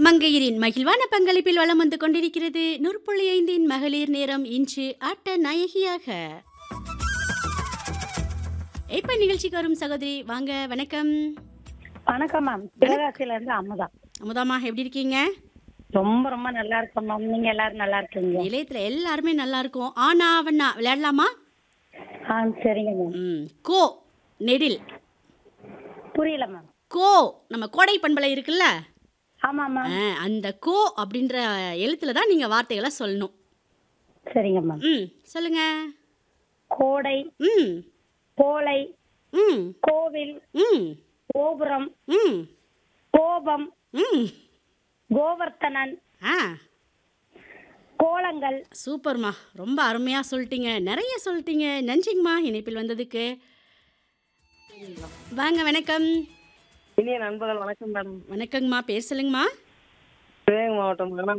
மங்கையரின் மகிழ்வான பங்களிப்பில் வலம் வந்து கொண்டிருக்கிறது நூற்புள்ளி ஐந்தின் மகளிர் நேரம் இன்று ஆட்ட நாயகியாக இப்ப நிகழ்ச்சிக்கு வரும் சகோதரி வாங்க வணக்கம் வணக்கம் மேம் சிவகாசியில இருந்து அமுதா அமுதாமா எப்படி இருக்கீங்க ரொம்ப ரொம்ப நல்லா இருக்கோம் மேம் நீங்க எல்லாரும் நல்லா இருக்கீங்க நிலையத்துல எல்லாருமே நல்லா இருக்கும் ஆனா அவனா விளையாடலாமா ஆ சரிங்க மேம் ம் கோ நெடில் புரியல மேம் கோ நம்ம கோடை பண்பலை இருக்குல்ல ஆமா மேம் ஆ, அந்த கோ அப்படின்ற எழுத்துல தான் நீங்க வார்த்தைகளை சொல்லணும் சரிங்க மேம் ம் சொல்லுங்க கோடை ம் கோலை ம் கோவில் ம் கோபுரம் ம் கோபம் ம் கோவர்த்தனன் ஆ கோலங்கள் சூப்பர்மா ரொம்ப அருமையாக சொல்லிட்டீங்க நிறைய சொல்லிட்டீங்க நன்றிங்கம்மா இணைப்பில் வந்ததுக்கு வாங்க வணக்கம் இனிய நண்பர்கள் வணக்கம் மேடம் வணக்கங்கம்மா பேர் சொல்லுங்கம்மா சிவகங்கை மாவட்டம்